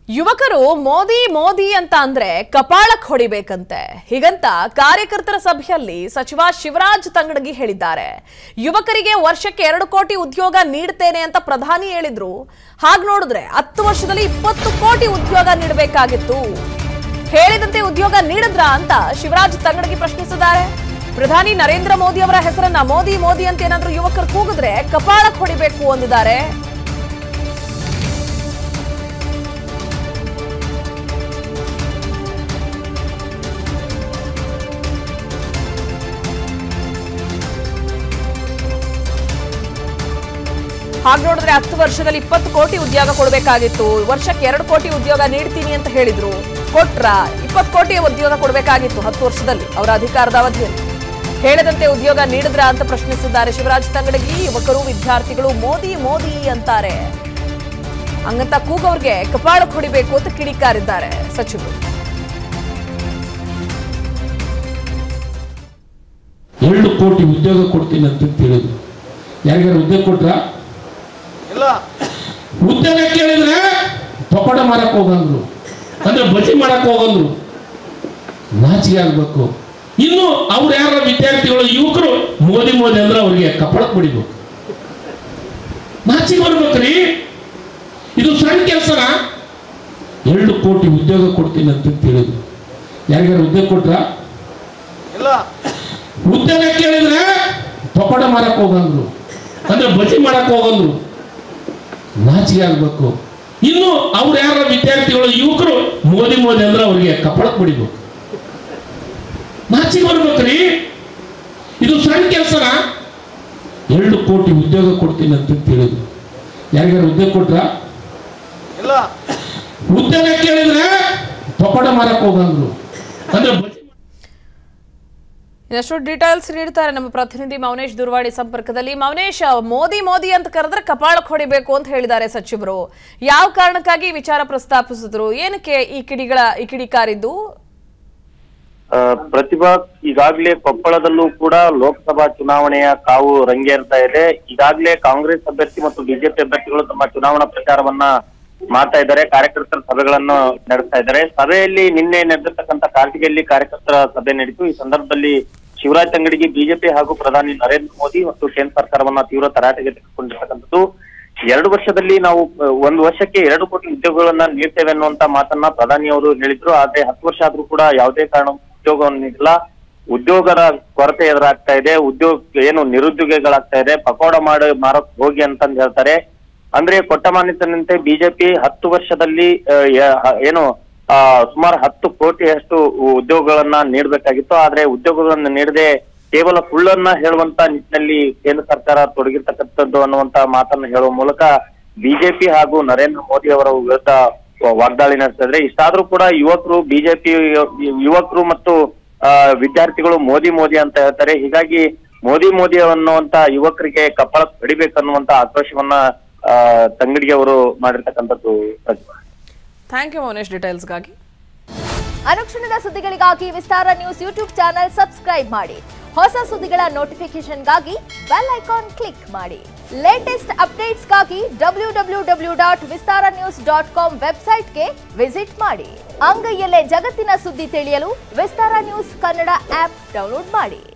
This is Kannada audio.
ಯುವಕರು ಮೋದಿ ಮೋದಿ ಅಂತ ಅಂದ್ರೆ ಕಪಾಳಕ್ ಹೊಡಿಬೇಕಂತೆ ಹೀಗಂತ ಕಾರ್ಯಕರ್ತರ ಸಭೆಯಲ್ಲಿ ಸಚಿವ ಶಿವರಾಜ್ ತಂಗಡಗಿ ಹೇಳಿದ್ದಾರೆ ಯುವಕರಿಗೆ ವರ್ಷಕ್ಕೆ ಎರಡು ಕೋಟಿ ಉದ್ಯೋಗ ನೀಡ್ತೇನೆ ಅಂತ ಪ್ರಧಾನಿ ಹೇಳಿದ್ರು ಹಾಗ್ ನೋಡಿದ್ರೆ ಹತ್ತು ವರ್ಷದಲ್ಲಿ ಇಪ್ಪತ್ತು ಕೋಟಿ ಉದ್ಯೋಗ ನೀಡಬೇಕಾಗಿತ್ತು ಹೇಳಿದಂತೆ ಉದ್ಯೋಗ ನೀಡಿದ್ರಾ ಅಂತ ಶಿವರಾಜ್ ತಂಗಡಗಿ ಪ್ರಶ್ನಿಸಿದ್ದಾರೆ ಪ್ರಧಾನಿ ನರೇಂದ್ರ ಮೋದಿ ಅವರ ಹೆಸರನ್ನ ಮೋದಿ ಮೋದಿ ಅಂತ ಏನಾದ್ರೂ ಯುವಕರು ಕೂಗಿದ್ರೆ ಕಪಾಳಕ್ ಹೊಡಿಬೇಕು ಅಂದಿದ್ದಾರೆ ಹಾಗೆ ನೋಡಿದ್ರೆ ಹತ್ತು ವರ್ಷದಲ್ಲಿ ಇಪ್ಪತ್ತು ಕೋಟಿ ಉದ್ಯೋಗ ಕೊಡಬೇಕಾಗಿತ್ತು ವರ್ಷಕ್ಕೆ ಎರಡು ಕೋಟಿ ಉದ್ಯೋಗ ನೀಡ್ತೀನಿ ಅಂತ ಹೇಳಿದ್ರು ಕೊಟ್ರ ಇಪ್ಪತ್ತು ಕೋಟಿ ಉದ್ಯೋಗ ಕೊಡಬೇಕಾಗಿತ್ತು ಹತ್ತು ವರ್ಷದಲ್ಲಿ ಅವರ ಅಧಿಕಾರದ ಅವಧಿಯಲ್ಲಿ ಹೇಳದಂತೆ ಉದ್ಯೋಗ ನೀಡಿದ್ರ ಅಂತ ಪ್ರಶ್ನಿಸಿದ್ದಾರೆ ಶಿವರಾಜ್ ತಂಗಡಗಿ ಯುವಕರು ವಿದ್ಯಾರ್ಥಿಗಳು ಮೋದಿ ಮೋದಿ ಅಂತಾರೆ ಹಂಗಂತ ಕೂಗವ್ರಿಗೆ ಕಪಾಳಕ್ಕೆ ಹೊಡಿಬೇಕು ಅಂತ ಕಿಡಿಕಾರಿದ್ದಾರೆ ಸಚಿವರು ಎರಡು ಕೋಟಿ ಉದ್ಯೋಗ ಕೊಡ್ತೀನಿ ಅಂತ ಹೇಳಿದ್ರು ಯಾರಿಗಾರು ಉದ್ಯೋಗ ಕೊಟ್ರ ಇಲ್ಲ ಉದ್ಯೋಗ ಕೇಳಿದ್ರೆ ಪಕೋಡ ಮಾರಕ್ ಹೋಗಂದ್ರು ಅಂದ್ರೆ ಬಜಿ ಮಾಡಕ್ ಹೋಗಂದ್ರು ನಾಚಿಕೆ ಆಗ್ಬೇಕು ಇನ್ನು ಅವ್ರು ಯಾರ ವಿದ್ಯಾರ್ಥಿಗಳು ಯುವಕರು ಮೋದಿ ಮೋದಿ ಅಂದ್ರೆ ಅವ್ರಿಗೆ ಕಪಳಕ್ ಬಿಡಿಬೇಕು ನಾಚಿಕೆ ಬರ್ಬೇಕ್ರಿ ಇದು ಸಣ್ಣ ಕೆಲಸನ ಎರಡು ಕೋಟಿ ಉದ್ಯೋಗ ಕೊಡ್ತೀನಿ ಅಂತ ಹೇಳಿದ್ರು ಯಾರಿಗಾರು ಉದ್ಯೋಗ ಕೊಟ್ರ ಇಲ್ಲ ಉದ್ಯೋಗ ಕೇಳಿದ್ರೆ ಪಕೋಡ ಮಾರಕ್ ಹೋಗಂದ್ರು ಅಂದ್ರೆ ಬಜಿ ಮಾಡಕ್ ಹೋಗಂದ್ರು ನಾಚಿಕೆ ಆಗ್ಬೇಕು ಇನ್ನು ಅವ್ರು ಯಾರ ವಿದ್ಯಾರ್ಥಿಗಳು ಯುವಕರು ಮೋದಿ ಮೋದಿ ಅಂದ್ರೆ ಅವ್ರಿಗೆ ಕಪಳಕ್ ಬಿಡಿಬೇಕು ನಾಚಿಕೆ ಬರ್ಬೇಕ್ರಿ ಇದು ಸಣ್ಣ ಕೆಲಸನ ಎರಡು ಕೋಟಿ ಉದ್ಯೋಗ ಕೊಡ್ತೀನಿ ಅಂತ ಹೇಳಿದ್ರು ಯಾರಿಗಾರು ಉದ್ಯೋಗ ಕೊಟ್ರ ಇಲ್ಲ ಉದ್ಯೋಗ ಕೇಳಿದ್ರೆ ಪಕೋಡ ಮಾರಕ್ ಹೋಗಂದ್ರು ಅಂದ್ರೆ ಬಜಿ ಇನ್ನಷ್ಟು ಡೀಟೇಲ್ಸ್ ನೀಡ್ತಾರೆ ನಮ್ಮ ಪ್ರತಿನಿಧಿ ಮೌನೇಶ್ ದುರ್ವಾಡಿ ಸಂಪರ್ಕದಲ್ಲಿ ಮೌನೇಶ್ ಮೋದಿ ಮೋದಿ ಅಂತ ಕರೆದ್ರೆ ಕಪಾಳಕ್ಕೆ ಹೊಡಿಬೇಕು ಅಂತ ಹೇಳಿದ್ದಾರೆ ಸಚಿವರು ಯಾವ ಕಾರಣಕ್ಕಾಗಿ ಈ ವಿಚಾರ ಪ್ರಸ್ತಾಪಿಸಿದ್ರು ಏನಕ್ಕೆ ಈ ಕಿಡಿಗಳ ಈ ಕಿಡಿಕಾರಿದ್ದು ಆ, ಪ್ರತಿಭಾ ಈಗಾಗಲೇ ಕೊಪ್ಪಳದಲ್ಲೂ ಕೂಡ ಲೋಕಸಭಾ ಚುನಾವಣೆಯ ಕಾವು ರಂಗೇರ್ತಾ ಇದೆ ಈಗಾಗಲೇ ಕಾಂಗ್ರೆಸ್ ಅಭ್ಯರ್ಥಿ ಮತ್ತು ಬಿಜೆಪಿ ಅಭ್ಯರ್ಥಿಗಳು ತಮ್ಮ ಚುನಾವಣಾ ಪ್ರಚಾರವನ್ನ ಮಾಡ್ತಾ ಇದ್ದಾರೆ ಕಾರ್ಯಕರ್ತರ ಸಭೆಗಳನ್ನು ನಡೆಸ್ತಾ ಇದ್ದಾರೆ ಸಭೆಯಲ್ಲಿ ನಿನ್ನೆ ನಡೆದಿರ್ತಕ್ಕಂಥ ಕಾರ್ತಿಗೆಯಲ್ಲಿ ಕಾರ್ಯಕರ್ತರ ಸಭೆ ನಡೀತು ಈ ಸಂದರ್ಭದಲ್ಲಿ ಶಿವರಾಜ್ ತಂಗಡಿಗೆ ಬಿಜೆಪಿ ಹಾಗೂ ಪ್ರಧಾನಿ ನರೇಂದ್ರ ಮೋದಿ ಮತ್ತು ಕೇಂದ್ರ ಸರ್ಕಾರವನ್ನ ತೀವ್ರ ತರಾಟೆಗೆ ತೆಗೆದುಕೊಂಡಿರ್ತಕ್ಕಂಥದ್ದು ಎರಡು ವರ್ಷದಲ್ಲಿ ನಾವು ಅಹ್, ಒಂದು ವರ್ಷಕ್ಕೆ ಎರಡು ಕೋಟಿ ಉದ್ಯೋಗಗಳನ್ನ ನೀಡ್ತೇವೆ ಅನ್ನುವಂತ ಮಾತನ್ನ ಪ್ರಧಾನಿ ಅವರು ಹೇಳಿದ್ರು ಆದ್ರೆ ಹತ್ತು ವರ್ಷ ಆದ್ರೂ ಕೂಡ ಯಾವುದೇ ಕಾರಣ ಉದ್ಯೋಗವನ್ನು ನೀಡಿಲ್ಲ ಉದ್ಯೋಗದ ಕೊರತೆ ಎದುರಾಗ್ತಾ ಇದೆ ಉದ್ಯೋಗ ಏನು ನಿರುದ್ಯೋಗಿಗಳಾಗ್ತಾ ಇದೆ ಪಕೋಡ ಮಾಡಿ ಮಾರಕ್ ಹೋಗಿ ಅಂತಂದ್ ಹೇಳ್ತಾರೆ ಅಂದ್ರೆ ಕೊಟ್ಟ ಮಾನ್ಯತೆಯಂತೆ ಬಿಜೆಪಿ ಹತ್ತು ವರ್ಷದಲ್ಲಿ ಅಹ್, ಯ- ಏನು ಆ, ಸುಮಾರು ಹತ್ತು ಕೋಟಿಯಷ್ಟು ಉದ್ಯೋಗಗಳನ್ನ ನೀಡಬೇಕಾಗಿತ್ತು ಆದ್ರೆ ಉದ್ಯೋಗಗಳನ್ನು ನೀಡದೆ ಕೇವಲ ಸುಳ್ಳನ್ನ ಹೇಳುವಂತ ನಿಟ್ಟಿನಲ್ಲಿ ಕೇಂದ್ರ ಸರ್ಕಾರ ತೊಡಗಿರ್ತಕ್ಕಂಥದ್ದು ಅನ್ನುವಂತ ಮಾತನ್ನ ಹೇಳುವ ಮೂಲಕ ಬಿಜೆಪಿ ಹಾಗೂ ನರೇಂದ್ರ ಮೋದಿ ಅವರ ವಿರುದ್ಧ ವಾಗ್ದಾಳಿ ನಡೆಸ್ತಾ ಇದ್ರೆ ಇಷ್ಟಾದ್ರೂ ಕೂಡ ಯುವಕರು ಬಿಜೆಪಿ ಯುವಕರು ಮತ್ತು ಆ, ವಿದ್ಯಾರ್ಥಿಗಳು ಮೋದಿ ಮೋದಿ ಅಂತ ಹೇಳ್ತಾರೆ ಹೀಗಾಗಿ ಮೋದಿ ಮೋದಿ ಅನ್ನುವಂತ ಯುವಕರಿಗೆ ಕಪ್ಪಳ ಕಡಿಬೇಕನ್ನುವಂತ ಆಕ್ರೋಶವನ್ನ ಆ, ತಂಗಡಿಗೆ ಅವರು ಮಾಡಿರ್ತಕ್ಕಂಥದ್ದು ಪ್ರತಿಭಾ ಥ್ಯಾಂಕ್ ಯು ಮೌನೇಶ್ ಡೀಟೇಲ್ಸ್ಗಾಗಿ ಅನುಕ್ಷಣದ ಸುದ್ದಿಗಳಿಗಾಗಿ Vistara news YouTube channel subscribe ಮಾಡಿ ಹೊಸ ಸುದ್ದಿಗಳ ನೋಟಿಫಿಕೇಶನ್ಗಾಗಿ ಬೆಲ್ ಐಕಾನ್ ಕ್ಲಿಕ್ ಮಾಡಿ ಲೇಟೆಸ್ಟ್ ಅಪ್ಡೇಟ್ಸ್ಗಾಗಿ W W W dot Vistara news dot com ವೆಬ್ಸೈಟ್ಗೆ ವಿಸಿಟ್ ಮಾಡಿ ಅಂಗೈಯಲ್ಲೇ ಜಗತ್ತಿನ ಸುದ್ದಿ ತಿಳಿಯಲು Vistara news Kannada app download ಮಾಡಿ